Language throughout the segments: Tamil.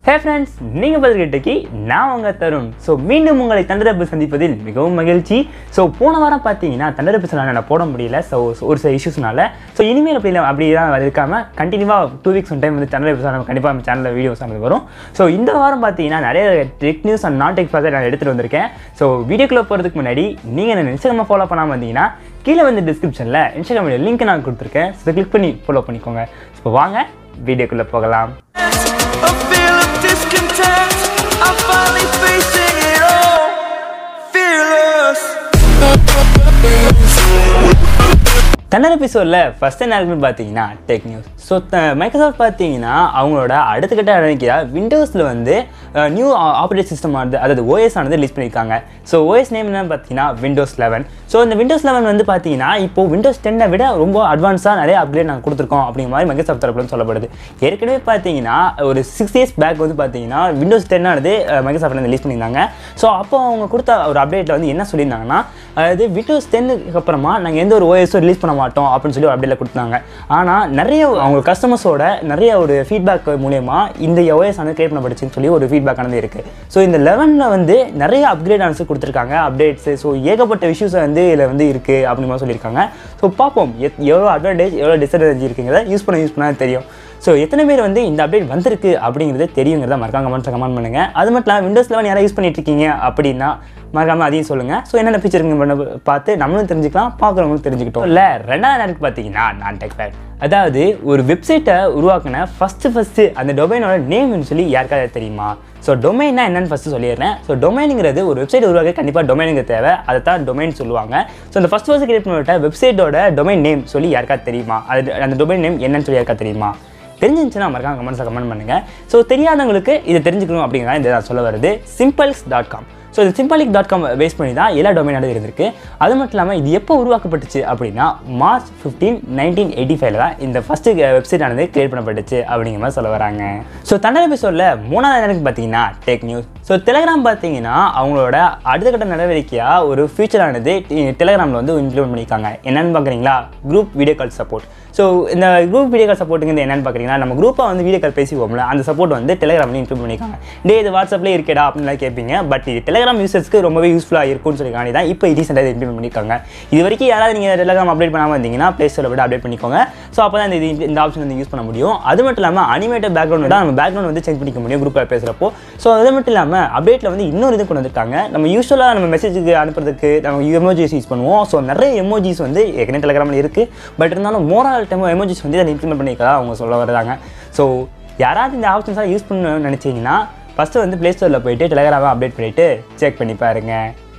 ஹே ஃப்ரெண்ட்ஸ் நீங்கள் பார்த்துக்கிட்டக்கி நான் உங்கள் தருண் ஸோ மீண்டும் உங்களை தண்டரப்பு சந்திப்பதில் மிகவும் மகிழ்ச்சி ஸோ போன வாரம் பார்த்தீங்கன்னா தண்டரப்பு சொன்னால் நான் போட முடியல ஸோ ஒரு சில இஷ்யூஸ்னால ஸோ இனிமேல் அப்படி இல்லை அப்படி தான் இருக்காமல் கண்டினியூவாக டூ வீக்ஸ் ஒன் டைம் வந்து தண்டரப்பு நம்ம கண்டிப்பாக நம்ம சேனலில் வீடியோஸ் ஆனது வரும் ஸோ இந்த வாரம் பார்த்தீங்கன்னா நிறைய டெக் நியூஸ் அண்ட் நான் டெக் பார்த்து நான் எடுத்துகிட்டு வந்திருக்கேன் ஸோ வீடியோக்குள்ளே போகிறதுக்கு முன்னாடி நீங்கள் என்ன இன்ஸ்டாகிராமை ஃபாலோ பண்ணாமல் வந்தீங்கன்னா கீழே வந்து டிஸ்கிரிப்ஷனில் இன்ஸ்டாகிராமோட லிங்க் நான் கொடுத்துருக்கேன் ஸோ கிளிக் பண்ணி ஃபாலோ பண்ணிக்கோங்க ஸோ வாங்க வீடியோக்குள்ளே போகலாம் A feel of discontent. I'm finally facing it all. Fearless. தன்னர் எபிசோடில் ஃபஸ்ட் என்ன இருக்குன்னு பார்த்தீங்கன்னா டெக் நியூஸ் ஸோ மைக்ரோசாஃப்ட் பார்த்தீங்கன்னா அவங்களோட அடுத்த கட்ட நடவடிக்கையாக விண்டோஸில் வந்து நியூ ஆப்ரேட்டிங் சிஸ்டம் ஆனது அதாவது ஓஎஸ் ஆனது ரிலீஸ் பண்ணியிருக்காங்க ஸோ ஓஎஸ் நேம் என்னன்னு பார்த்தீங்கன்னா விண்டோஸ் லெவன் ஸோ இந்த விண்டோஸ் லெவன் வந்து பார்த்தீங்கன்னா இப்போ விண்டோஸ் டென்னை விட ரொம்ப அட்வான்ஸாக நிறைய அப்கிரேட் நாங்கள் கொடுத்துருக்கோம் அப்படிங்கிற மாதிரி மைக்ரோசாஃப்ட் தரப்புல சொல்லப்படுது ஏற்கனவே பார்த்தீங்கன்னா ஒரு சிக்ஸ் இயர்ஸ் பேக் வந்து பார்த்தீங்கன்னா விண்டோஸ் டென் ஆனது மைக்ரோசாஃப்ட் ரிலீஸ் பண்ணியிருந்தாங்க ஸோ அப்போ அவங்க கொடுத்த ஒரு அப்டேட்டில் வந்து என்ன சொல்லியிருந்தாங்கன்னா அதாவது விண்டோஸ் டென்னுக்கு அப்புறமா நாங்கள் எந்த ஒரு ஓஎஸும் ரிலீஸ் பண்ண மாட்டோம் அப்படின்னு சொல்லி ஒரு அப்டேட்டில் கொடுத்தாங்க ஆனால் நிறைய அவங்க கஸ்டமர்ஸோட நிறைய ஒரு ஃபீட்பேக் மூலயமா இந்த ஓஎஸ் ஆனது கிரியேட் பண்ணப்பட்டுச்சுன்னு சொல்லி ஒரு ஃபீட்பேக் ஆனது இருக்குது ஸோ இந்த லெவனில் வந்து நிறைய அப்கிரேட் ஆனது கொடுத்துருக்காங்க அப்டேட்ஸு ஸோ ஏகப்பட்ட விஷயஸ் வந்து இதில் வந்து இருக்குது அப்படின்னு மாதிரி சொல்லியிருக்காங்க ஸோ பார்ப்போம் எத் எவ்வளோ அட்வான்டேஜ் எவ்வளோ டிஸ்அட்வான்டேஜ் இருக்குங்கிறத யூஸ் பண்ண யூஸ் பண்ணால் தெரியும் ஸோ எத்தனை பேர் வந்து இந்த அப்டேட் வந்திருக்கு அப்படிங்கிறது தெரியுங்கிறத மறக்காம கமெண்ட்ஸில் கமெண்ட் பண்ணுங்கள் அது மட்டும் இல்லாமல் விண்டோஸ் லெவன் யாராவது யூஸ் பண்ணிட்டு இருக்கீங்க அப்படின்னா மறக்காம அதையும் சொல்லுங்கள் ஸோ என்னென்ன ஃபீச்சர் பண்ண பார்த்து நம்மளும் தெரிஞ்சுக்கலாம் பார்க்குறவங்களும் தெரிஞ்சுக்கிட்டோம் இல்லை ரெண்டாவது எனக்கு பார்த்தீங்கன்னா நான் டெக் ஃபேட் அதாவது ஒரு வெப்சைட்டை உருவாக்கின ஃபஸ்ட்டு ஃபஸ்ட்டு அந்த டொமைனோட நேம்னு சொல்லி யாருக்காவது தெரியுமா ஸோ டொமைன்னா என்னன்னு ஃபஸ்ட்டு சொல்லிடுறேன் ஸோ டொமைனுங்கிறது ஒரு வெப்சைட் உருவாக்க கண்டிப்பாக டொமைனுங்க தேவை அதை தான் டொமைன் சொல்லுவாங்க ஸோ அந்த ஃபஸ்ட் ஃபஸ்ட் கிரியேட் பண்ணிவிட்ட வெப்சைட்டோட டொமைன் நேம் சொல்லி யாருக்காவது தெரியுமா அது அந்த டொமைன் நேம் என்னன்னு சொல்லி யாருக்கா தெரியுமா தெரிஞ்சிருந்துச்சுன்னா மறக்காம கமெண்ட்ஸில் கமெண்ட் பண்ணுங்கள் ஸோ தெரியாதவங்களுக்கு இதை தெரிஞ்சுக்கணும் அப்படிங்கிறத இந்த நான் சொல்ல வருது சிம்பிள்ஸ் டாட் காம் ஸோ இது சிம்பாலிக் டாட் காம் பேஸ் பண்ணி தான் எல்லா டொமைனாலும் இருந்திருக்கு அது மட்டும் இல்லாமல் இது எப்போ உருவாக்கப்பட்டுச்சு அப்படின்னா மார்ச் ஃபிஃப்டீன் நைன்டீன் எயிட்டி ஃபைவ்ல தான் இந்த ஃபஸ்ட்டு வெப்சைட் ஆனது கிரியேட் பண்ணப்பட்டுச்சு அப்படிங்கிற மாதிரி சொல்ல வராங்க ஸோ தண்டர் எபிசோடில் மூணாவது எனக்கு பார்த்தீங்கன்னா டெக் நியூஸ் ஸோ டெலகிராம் பார்த்தீங்கன்னா அவங்களோட அடுத்த கட்ட நடவடிக்கையாக ஒரு ஃபியூச்சரானது டெலகிராமில் வந்து இம்ப்ளிமெண்ட் பண்ணியிருக்காங்க என்னென்னு பார்க்குறீங்களா group video call support so இந்த குரூப் வீடியோ கால் சப்போர்ட்டுங்கிறது என்னென்னு பார்க்குறீங்கன்னா நம்ம குரூப்பாக வந்து வீடியோ கால் பேசிவோம்ல அந்த சப்போர்ட் வந்து டெலகிராமில் இம்ப்ளிமெண்ட் பண்ணியிருக்காங்க டே இது வாட்ஸ்அப்லேயே இருக்கேடா அப்படின்லாம் கேட்பீங்க பட் இது டெலகிராம் யூசர்ஸ்க்கு ரொம்பவே யூஸ்ஃபுல்லாக இருக்கும்னு சொல்லி காணி தான் இப்போ ரீசெண்டாக இம்ப்ளிமெண்ட் பண்ணியிருக்காங்க இது வரைக்கும் யாராவது நீங்கள் டெலகிராம் அப்டேட் பண்ணாமல் இருந்தீங்கன்னா ப்ளே ஸ்டோரில் விட அப்டேட் பண்ணிக்கோங்க ஸோ அப்போ தான் இந்த இது- இந்த ஆப்ஷன் வந்து யூஸ் பண்ண முடியும் அது மட்டும் இல்லாமல் அனிமேட்டட் பேக்ரவுண்ட் தான் நம்ம பேக்ரவுண்ட் வந்து சேஞ்ச் பண்ணிக்க முடியும் குரூப்பில் பேசுகிறப்போ ஸோ அது மட்டும் இல்லாமல் அப்டேட்டில் வந்து இன்னொரு இது கொண்டு வந்துருக்காங்க நம்ம யூஸ்வலாக நம்ம மெசேஜுக்கு அனுப்புறதுக்கு நம்ம எமோஜிஸ் யூஸ் பண்ணுவோம் ஸோ நிறைய எமோஜிஸ் வந்து ஏற்கனவே டெலகிராமில் இருக்குது பட் இருந்தாலும் மோரல் டைம் எமோஜிஸ் வந்து அதை இம்ப்ளிமெண்ட் பண்ணிக்கிறதா அவங்க சொல்ல வர்றாங்க ஸோ யாராவது இந்த ஆப்ஷன்ஸாக யூஸ் பண்ணணும்னு நினச்சிங்கன்னா ஃபஸ்ட்டு வந்து ப்ளே ஸ்டோரில் போயிட்டு டெலகிராமை அப்டேட் பண்ணிவிட்டு செக் பண்ணி பாருங்க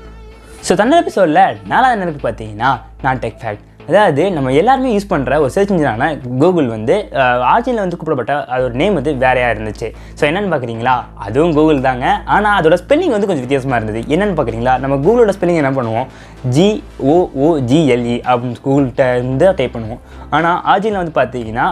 ஸோ தண்டர் எபிசோடில் நாலாவது எனக்கு பார்த்தீங்கன்னா நான் டெக் ஃபேக்ட் அதாவது நம்ம எல்லாருமே யூஸ் பண்ணுற ஒரு சர்ச் இன்ஜினான கூகுள் வந்து ஆர்ஜினில் வந்து கூப்பிடப்பட்ட அதோட நேம் வந்து வேறையாக இருந்துச்சு ஸோ என்னென்னு பார்க்குறீங்களா அதுவும் கூகுள் தாங்க ஆனால் அதோட ஸ்பெல்லிங் வந்து கொஞ்சம் வித்தியாசமாக இருந்தது என்னென்னு பார்க்குறீங்களா நம்ம கூகுளோட ஸ்பெல்லிங் என்ன பண்ணுவோம் ஜிஓஓஜிஎல்இ அப்படின்னு கூகுள்கிட்ட இருந்து டைப் பண்ணுவோம் ஆனால் ஆர்ஜினில் வந்து பார்த்தீங்கன்னா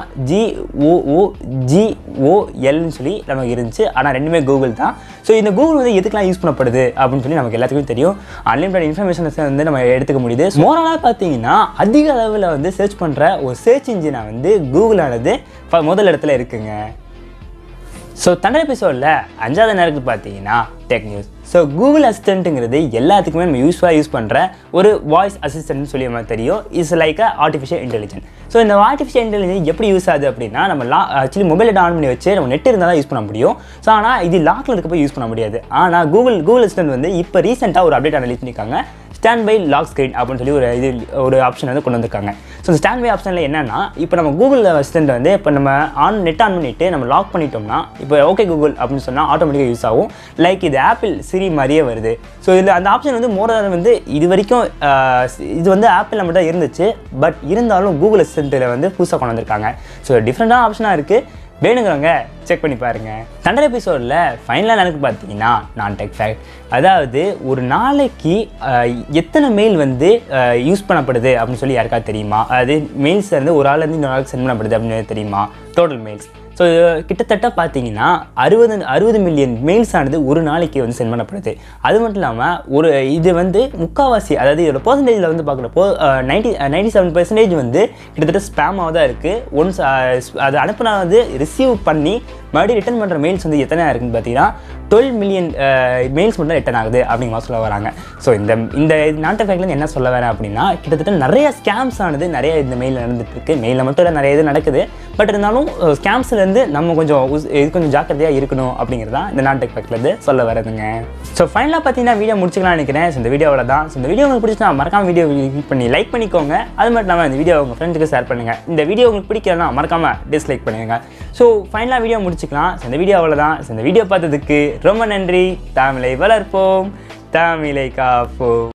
ஜிஓஓஜிஓஎல்னு சொல்லி நமக்கு இருந்துச்சு ஆனால் ரெண்டுமே கூகுள் தான் ஸோ இந்த கூகுள் வந்து எதுக்கெல்லாம் யூஸ் பண்ணப்படுது அப்படின்னு சொல்லி நமக்கு எல்லாத்துக்கும் தெரியும் அன்லிமிட்டட் இன்ஃபர்மேஷன்ஸை வந்து நம்ம எடுத்துக்க முடியுது மோரலாக பார்த்தீங்கன்னா அதிக அளவில் வந்து சர்ச் பண்ணுற ஒரு சர்ச் இன்ஜினை வந்து கூகுளானது ஃப- முதல் இடத்துல இருக்குங்க ஸோ தண்டர் எபிசோடில் அஞ்சாவது நேரத்துக்கு பார்த்தீங்கன்னா டெக் நியூஸ் ஸோ கூகுள் அசிஸ்டண்ட்டுங்கிறது எல்லாத்துக்குமே நம்ம யூஸ்ஃபுல்லாக யூஸ் பண்ணுற ஒரு வாய்ஸ் அசிஸ்டன்ட்னு சொல்லி நமக்கு தெரியும் is like a artificial intelligent so இந்த ஆர்டிஃபிஷியல் இன்டெலிஜென்ஸ் எப்படி யூஸ் ஆகுது அப்படின்னா நம்ம லா ஆக்சுவலி மொபைல் ஆன் பண்ணி வச்சு நம்ம நெட் இருந்தால் தான் யூஸ் பண்ண முடியும் ஸோ ஆனால் இது லாக்கில் இருக்கப்போ யூஸ் பண்ண முடியாது ஆனால் கூகுள் கூகுள் அசிஸ்டன்ட் வந்து இப்போ ரீசெண்டாக ஒரு அப்டேட் ரிலீஸ் பண்ணியிருக்காங்க ஸ்டாண்ட் பை லாக் ஸ்க்ரீன் அப்படின்னு சொல்லி ஒரு இது ஒரு ஆப்ஷன் வந்து கொண்டு வந்திருக்காங்க ஸோ இந்த ஸ்டாண்ட் பை ஆப்ஷனில் என்னன்னா இப்போ நம்ம கூகுள் அசிஸ்டன்ட் வந்து இப்போ நம்ம ஆன் நெட் ஆன் பண்ணிட்டு நம்ம லாக் பண்ணிட்டோம்னா இப்போ ஓகே கூகுள் அப்படின்னு சொன்னால் ஆட்டோமேட்டிக்காக யூஸ் ஆகும் லைக் இது ஆப்பிள் சிரி மாதிரியே வருது ஸோ இதில் அந்த ஆப்ஷன் வந்து மோரல் வந்து இது வரைக்கும் ஆஹ், இது வந்து ஆப்பிள் மட்டும் தான் இருந்துச்சு பட் இருந்தாலும் கூகுள் அசிஸ்டண்ட்டில் வந்து புதுசாக கொண்டு வந்திருக்காங்க ஸோ டிஃப்ரெண்ட்டான ஆப்ஷனாக இருக்குது வேணுங்கிறவங்க செக் பண்ணி பாருங்க தண்டர் எபிசோடில் ஃபைனலாக எனக்கு பார்த்தீங்கன்னா நான் டெக் ஃபேக்ட் அதாவது ஒரு நாளைக்கு அஹ், எத்தனை மெயில் வந்து யூஸ் பண்ணப்படுது அப்படின்னு சொல்லி யாருக்காவது தெரியுமா அதாவது மெயில்ஸ் வந்து ஒரு ஆள்லேருந்து இன்னொரு ஆளுக்கு சென்ட் பண்ணப்படுது அப்படின்னு தெரியுமா டோட்டல் மெயில்ஸ் ஸோ கிட்டத்தட்ட பார்த்தீங்கன்னா அறுபது அறுபது மில்லியன் மெயில்ஸ் ஆனது ஒரு நாளைக்கு வந்து சென்ட் பண்ணப்படுது அது மட்டும் இல்லாமல் ஒரு இது வந்து முக்கால்வாசி அதாவது இதோட பர்சன்டேஜில் வந்து பார்க்குறப்போ நைன்டி நைன்டி செவன் பர்சன்டேஜ் வந்து கிட்டத்தட்ட ஸ்பேமாக தான் இருக்குது ஒன்ஸ் அது அனுப்புனா வந்து ரிசீவ் பண்ணி மறுபடியும் ரிட்டர்ன் பண்ணுற மெயில்ஸ் வந்து எத்தனை இருக்குன்னு பார்த்தீங்கன்னா டுவெல் மில்லியன் மெயில்ஸ் மட்டும் ரிட்டர்ன் ஆகுது அப்படிங்கிற மாதிரி சொல்ல வராங்க ஸோ இந்த இந்த நாட்டு ஃபேக்ட்லேருந்து என்ன சொல்ல வரேன் அப்படின்னா கிட்டத்தட்ட நிறைய ஸ்கேம்ஸ் ஆனது நிறைய இந்த மெயில் நடந்துட்டு இருக்கு மெயிலில் மட்டும் இல்லை நிறைய இது நடக்குது பட் இருந்தாலும் ஸ்கேம்ஸ்லேருந்து நம்ம கொஞ்சம் உஸ்- இது கொஞ்சம் ஜாக்கிரதையாக இருக்கணும் அப்படிங்கிறதா இந்த நாட்டு ஃபேக்ட்லேருந்து சொல்ல வரதுங்க ஸோ ஃபைனலாக பார்த்தீங்கன்னா வீடியோ முடிச்சுக்கலாம் நினைக்கிறேன் ஸோ இந்த வீடியோவில் தான் ஸோ இந்த வீடியோ உங்களுக்கு பிடிச்சினா மறக்காம வீடியோ கிளிக் பண்ணி லைக் பண்ணிக்கோங்க அது மட்டும் இல்லாமல் இந்த வீடியோ உங்கள் ஃப்ரெண்ட்ஸுக்கு ஷேர் பண்ணுங்கள் இந்த வீடியோ உங்களுக்கு பிடிக்கலனா மறக்காம டிஸ்லைக் பண்ணுங்க ஸோ ஃபைனலாக வீடியோ முடிச்சுக்கலாம் ஸோ இந்த வீடியோ அவ்வளோதான் ஸோ இந்த வீடியோ பார்த்ததுக்கு ரொம்ப நன்றி தமிழை வளர்ப்போம் தமிழை காப்போம்